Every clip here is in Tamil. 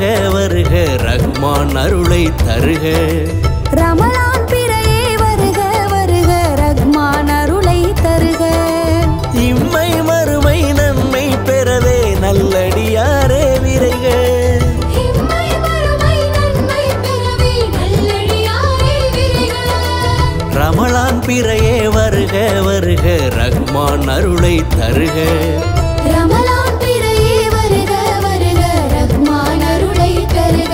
வருக வருக ரஹ்மான் அருளை தருக ரமலான் பிறையே வருக வருக ரஹ்மான் அருளை தருக இம்மை மறுமை நன்மை பெறவே நல்லடியாரே விரைக இம்மை மறுமை நன்மை பெறவே நல்லடியாரே விரைக ரமலான் பிறையே வருக வருக ரஹ்மான் அருளை தருக ரமலான் பிறையே வருக வருக ரஹ்மான் அருளை தருக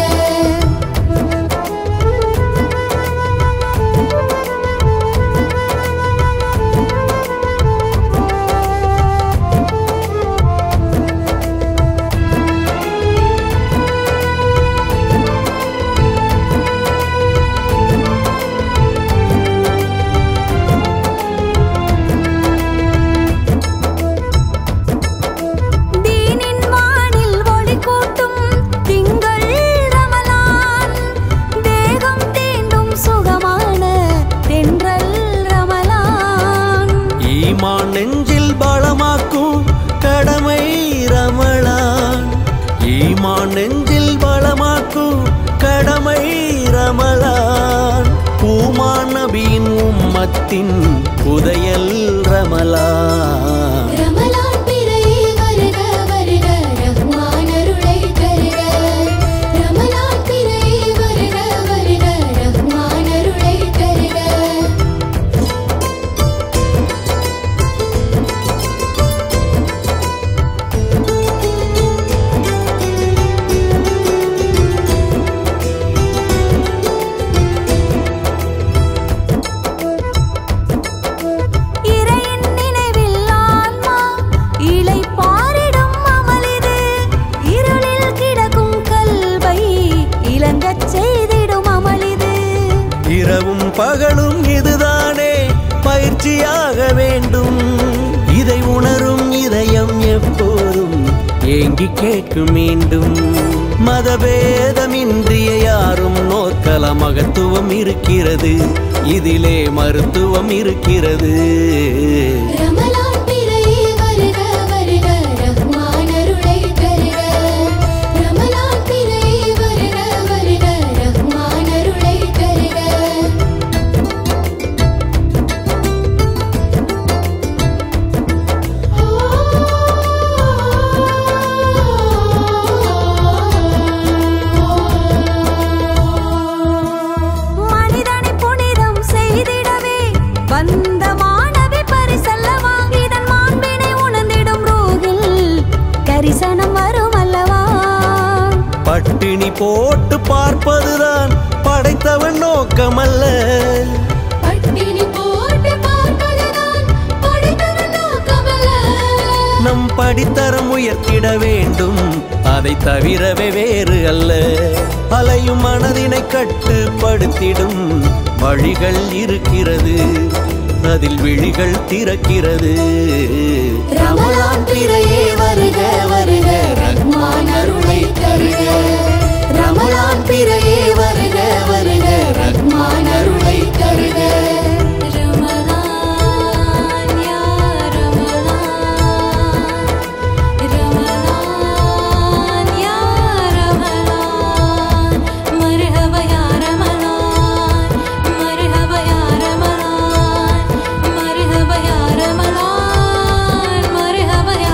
தீனின் வானில் ஒளி கூட்டும் திங்கள் ரமலான் தேகம் தீண்டும் சுகமான தென்றல் ரமலான் ஈமான் நெஞ்சில் பலமாக்கும் கடமை ரமலான் ஈமான் நெஞ்சில் பலமாக்கும் கடமை ரமலான் பூமான் நபியின் உம்மத்தின் புதையல் ரமலான் ரமலான் பிறையே வருக வருக ரஹ்மான் அருளை தருக ரமலான் பிறையே வருக வருக ரஹ்மான் அருளை தருக இறையின் நினைவில் ஆன்மா இலை பாரிடும் அமலிது இருளில் கிடக்கும் கல்வை இளங்கச் செய்திடும் அமலிது இரவும் பகலும் இதுதானே பயிற்சியாக வேண்டும் இதை உணரும் இதயம் எப்போதும் ஏங்கி கேட்கும் மீண்டும் மதபேதமின்றிய யாரும் நோக்கல மகத்துவம் இருக்கிறது இதிலே மருத்துவம் இருக்கிறது ரமலான் பிறையே வருக வருக ரஹ்மான் அருளை தருக ரமலான் பிறையே வருக வருக ரஹ்மான் அருளை தருக மனிதனை புனிதம் செய்திடவே வந்த மாணவி பரிசல்லவா இதன் மாண்பினை உணர்ந்திடும் ரூகில் கரிசனம் வரும் அல்லவா பட்டினி போட்டு பார்ப்பதுதான் படைத்தவன் நோக்கமல்ல பட்டினி போட்டு பார்ப்பதுதான் படைத்தவன் நோக்கமல்ல நம் படித்தரம் உயர்த்திட வேண்டும் அதை தவிரவே வேறு அல்ல அலையும் மனதினை கட்டுப்படுத்திடும் வழிகள் இருக்கிறது அதில் விழிகள் திறக்கிறது ரமலான் பிறையே வருக வருக ரஹ்மான் அருளை தருக ரமலான் பிறையே வருக வருக ரஹ்மான் அருளை தருக ரமலான் யா ரமலான் ரமலான் யா ரமலான் மர்ஹப யா ரமலான் மர்ஹப யா ரமலான் மர்ஹப யா ரமலான் மர்ஹப யா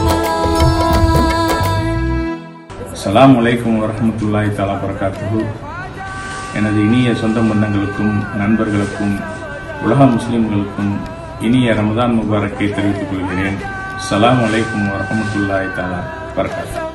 ரமலான் அஸ்ஸலாமு அலைக்கும் வரஹ்மத்துல்லாஹி தஆலா பரகாத்துஹு எனது இனிய சொந்த பந்தங்களுக்கும் நண்பர்களுக்கும் உலக முஸ்லிம்களுக்கும் இனிய ரமதான் முபாரக்கை தெரிவித்துக் கொள்கிறேன் அஸ்ஸலாமு அலைக்கும் வரஹ்மத்துல்லாஹி தஆலா பரகாத்துஹு